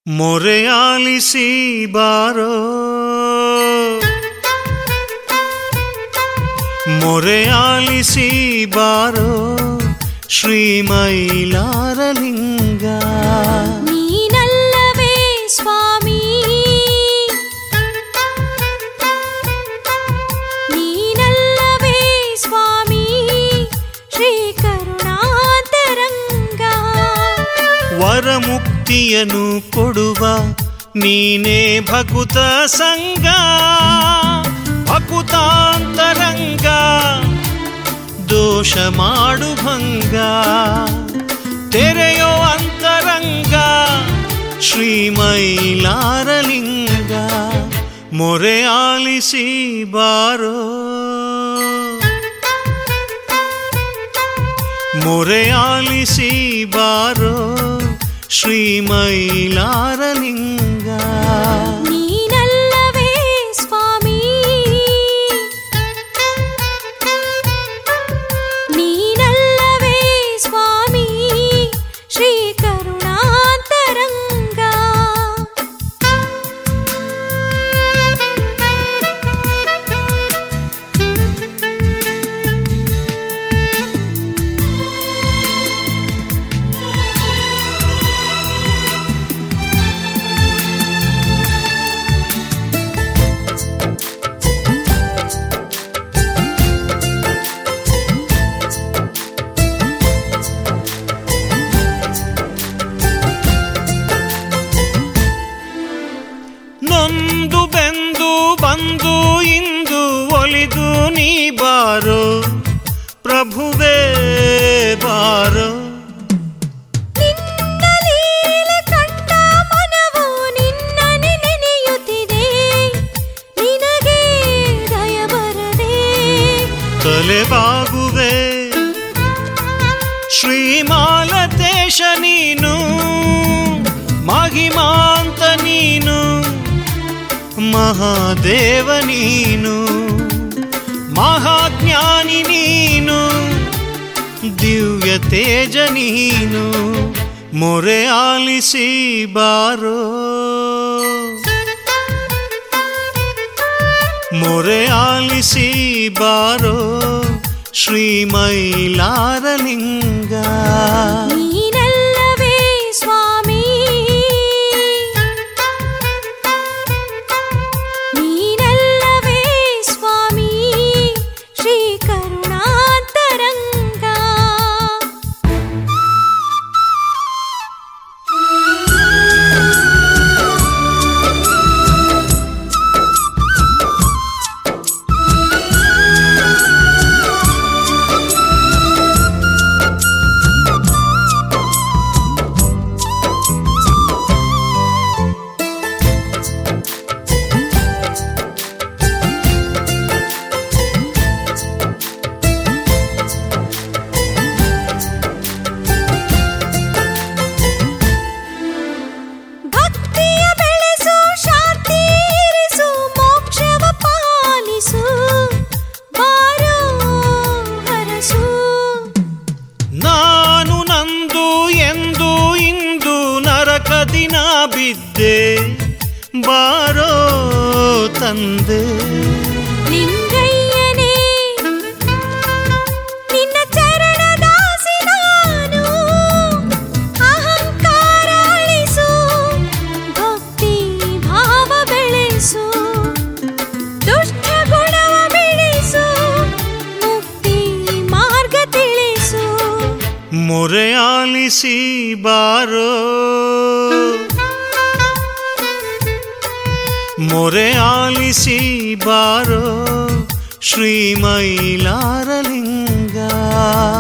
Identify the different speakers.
Speaker 1: ಮೊರೆಯಾಲಿಸಿ ಬಾರೋ ಮೊರೆಯಾಲಿಸಿ ಬಾರೋ ಶ್ರೀ ಮೈಲಾರಲಿಂಗ
Speaker 2: ನೀನಲ್ಲವೇ ಸ್ವಾಮಿ ನೀನಲ್ಲವೇ ಸ್ವಾಮಿ ಶ್ರೀ ಕರುಣಾಂತರಂಗ
Speaker 1: ವರಮುಕ್ತಿಯನ್ನು ಕೊಡುವ ನೀನೇ ಭಕುತ ಸಂಗ ಭಕುತಾಂತರಂಗ ದೋಷ ಮಾಡು ಭಂಗ ತೆರೆಯೋ ಅಂತರಂಗ ಶ್ರೀ ಮೈಲಾರಲಿಂಗ ಮೊರೆ ಆಲಿಸಿ ಬಾರೋ ಮೊರೆ ಆಲಿಸಿ ಬಾರೋ ಶ್ರೀ ಮೈಲಾರಲಿಂಗ
Speaker 2: ನೀನಲ್ಲವೇ ಸ್ವಾಮಿ ನೀನಲ್ಲವೇ ಸ್ವಾಮಿ ಶ್ರೀ ಕರುಣಾಂತರಂಗ
Speaker 1: ನೊಂದು ಬೆಂದು ಬಂದು ಇಂದು ಒಲಿದು ನೀ ಬಾರೋ ಪ್ರಭುವೇ ಬಾರೋ
Speaker 2: ನಿನ್ನ ಲೀಲೆ ಕಂಡ ಮನವು ನಿನ್ನನೆ ನೆನೆಯುತ್ತಿದೆ ನಿನಗೆ ದಯ ಬರದೆ
Speaker 1: ತಲೆಬಾಗುವೆ ಶ್ರೀಮಾಲತೇಶ ನೀನು ಮಹಿಮಾಂತ ನೀನು ಮಹಾದೇವ ನೀನು ಮಹಾಜ್ಞಾನಿ ನೀನು ದಿವ್ಯ ತೇಜ ನೀನು ಮೊರೆ ಆಲಿಸಿ ಬಾರೋ ಮೊರೆ ಆಲಿಸಿ ಬಾರೋ ಶ್ರೀ ಮೈಲಾರಲಿಂಗ
Speaker 2: ನೀನಲ್ಲವೇ ಸ್ವಾಮಿ ನೀನಲ್ಲವೇ ಸ್ವಾಮಿ ಶ್ರೀ ಕರುಣಾಂತರಂಗ ಭಕ್ತಿಯ ಬೆಳೆಸು ಶಾಂತಿ ಇರಿಸು ಮೋಕ್ಷವ ಪಾಲಿಸು ಬಾರೋ ಹರಸು
Speaker 1: ನಾನು ನಂದು ಎಂದು ಇಂದು ನರಕ ದಿನ ಬಿದ್ದೆ ಬಾರೋ ತಂದೆ
Speaker 2: ಲಿಂಗಯ್ಯನೇ ನಿನ್ನ ಚರಣ ದಾಸಿ ನಾನು ಅಹಂಕಾರ ಅಳಿಸು ಭಕ್ತಿ ಭಾವ ಬೆಳೆಸು ದುಷ್ಟ ಗುಣವ ಬೆಳೆಸು ಮುಕ್ತಿ ಮಾರ್ಗ ತಿಳಿಸು
Speaker 1: ಮೊರೆ ಆಲಿಸಿ ಬಾರೋ ಮೊರೆ ಆಲಿಸಿ ಬಾರೋ ಶ್ರೀ ಮೈಲಾರಲಿಂಗ